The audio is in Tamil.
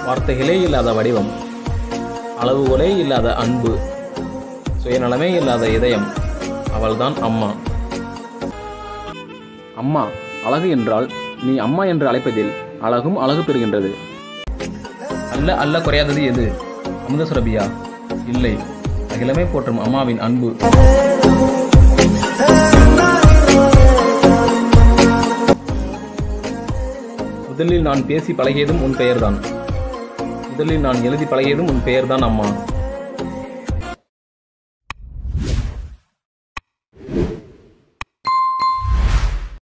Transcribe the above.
வார்த்தைகளே இல்லாத வடிவம் அளவுகோலே இல்லாத அன்பு சுயநலமே இல்லாத இதயம் அவள்தான் அம்மா அம்மா அழகு என்றால் நீ அம்மா என்று அழைப்பதில் அழகும் அழகு பெறுகின்றது அல்ல அல்ல குறையாதது எது அமுத சுரபியா இல்லை அகிலமே போற்றும் அம்மாவின் அன்பு முதலில் நான் பேசி பழகியதும் உன் பெயர்தான் முதலில் நான் எழுதி பழகியதும் உன் பெயர்தான் அம்மா